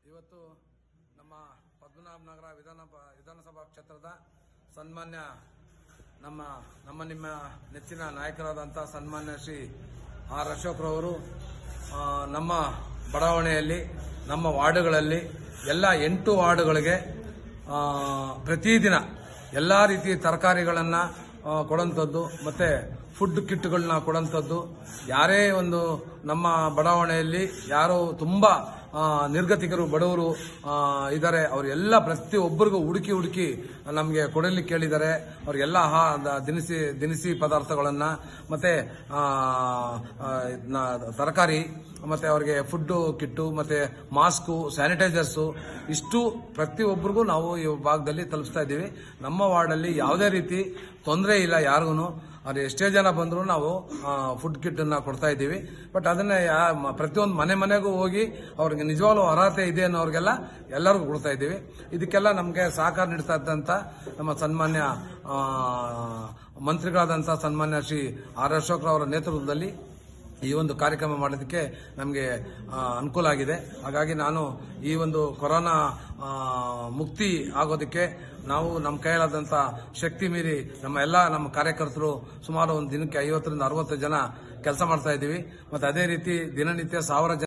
ಇವತ್ತು ನಮ್ಮ ಪದ್ಮನಾಭ ನಗರ ವಿಧಾನ ವಿಧಾನಸಭಾ ಕ್ಷೇತ್ರದ ಸನ್ಮಾನ್ಯ ನಮ್ಮ ನಮ್ಮ ನಿಮ್ಮ ನೆಚ್ಚಿನ ನಾಯಕರಾದಂಥ ಸನ್ಮಾನ್ಯ ಶ್ರೀ ಆರ್ ಅಶೋಕ್ರವರು ಆ, ನಮ್ಮ ಬಡಾವಣೆಯಲ್ಲಿ ನಮ್ಮ ವಾರ್ಡುಗಳಲ್ಲಿ ಎಲ್ಲ ಎಂಟು ವಾರ್ಡುಗಳಿಗೆ ಆ, ಪ್ರತಿದಿನ ಎಲ್ಲ ರೀತಿಯ ತರಕಾರಿಗಳನ್ನು ಕೊಡೋಂಥದ್ದು ಮತ್ತು ಫುಡ್ ಕಿಟ್ಗಳನ್ನ ಕೊಡೋಂಥದ್ದು ಯಾರೇ ಒಂದು ನಮ್ಮ ಬಡಾವಣೆಯಲ್ಲಿ ಯಾರೋ ತುಂಬ ಆ, ನಿರ್ಗತಿಕರು ಬಡವರು ಇದ್ದಾರೆ ಅವರೆಲ್ಲ ಪ್ರತಿಯೊಬ್ಬರಿಗೂ ಹುಡುಕಿ ಹುಡುಕಿ ನಮಗೆ ಕೊಡಲಿಕ್ಕೆ ಕೇಳಿದ್ದಾರೆ ಅವ್ರಿಗೆಲ್ಲ ಆಹಾ ದ- ದಿನಸಿ ದಿನಸಿ ಪದಾರ್ಥಗಳನ್ನು ಮತ್ತೆ ಆ, ಆ, ನ- ತರಕಾರಿ ಮತ್ತೆ ಅವರಿಗೆ ಫುಡ್ ಕಿಟ್ಟು ಮತ್ತೆ ಮಾಸ್ಕು ಸ್ಯಾನಿಟೈಸರ್ಸು ಇಷ್ಟು ಪ್ರತಿಯೊಬ್ಬರಿಗೂ ನಾವು ಈ ಭಾಗದಲ್ಲಿ ತಲುಪಿಸ್ತಾ ಇದ್ದೀವಿ ನಮ್ಮ ವಾರ್ಡಲ್ಲಿ ಯಾವುದೇ ರೀತಿ ತೊಂದರೆ ಇಲ್ಲ ಯಾರಿಗೂ ಅವ್ರು ಎಷ್ಟೇ ಜನ ಬಂದರೂ ನಾವು ಫುಡ್ ಕಿಟ್ ಅನ್ನ ಕೊಡ್ತಾ ಇದ್ದೀವಿ ಬಟ್ ಅದನ್ನ ಯಾ- ಮ- ಪ್ರತಿಯೊಂದು ಮನೆ ಮನೆಗೂ ಹೋಗಿ ಅವ್ರಿಗೆ ನಿಜವಾಗ್ಲೂ ಅರ್ಹತೆ ಇದೆ ಅನ್ನೋರಿಗೆಲ್ಲ ಎಲ್ಲರಿಗೂ ಕೊಡ್ತಾ ಇದ್ದೀವಿ ಇದಕ್ಕೆಲ್ಲ ನಮಗೆ ಸಹಕಾರ ನೀಡ್ತಾ ಇದ್ದಂತ ನಮ್ಮ ಸನ್ಮಾನ್ಯ ಆ, ಮಂತ್ರಿಗಳಾದಂಥ ಸನ್ಮಾನ್ಯ ಶ್ರೀ ಆರ್ ಅಶೋಕ್ ಅವರ ನೇತೃತ್ವದಲ್ಲಿ ಈ ಒಂದು ಕಾರ್ಯಕ್ರಮ ಮಾಡೋದಕ್ಕೆ ನಮಗೆ ಅನುಕೂಲ ಆಗಿದೆ ಹಾಗಾಗಿ ನಾನು ಈ ಒಂದು ಕೊರೋನಾ ಆ, ಮುಕ್ತಿ ಆಗೋದಕ್ಕೆ ನಾವು ನಮ್ಮ ಕೈಯಲ್ಲಾದಂಥ ಶಕ್ತಿ ಮೀರಿ ನಮ್ಮ ಎಲ್ಲ ನಮ್ಮ ಕಾರ್ಯಕರ್ತರು ಸುಮಾರು ಒಂದು ದಿನಕ್ಕೆ ಐವತ್ತರಿಂದ ಅರವತ್ತು ಜನ ಕೆಲಸ ಮಾಡ್ತಾ ಇದ್ದೀವಿ ಮತ್ತು ಅದೇ ರೀತಿ ದಿನನಿತ್ಯ ಸಾವಿರ ಜನ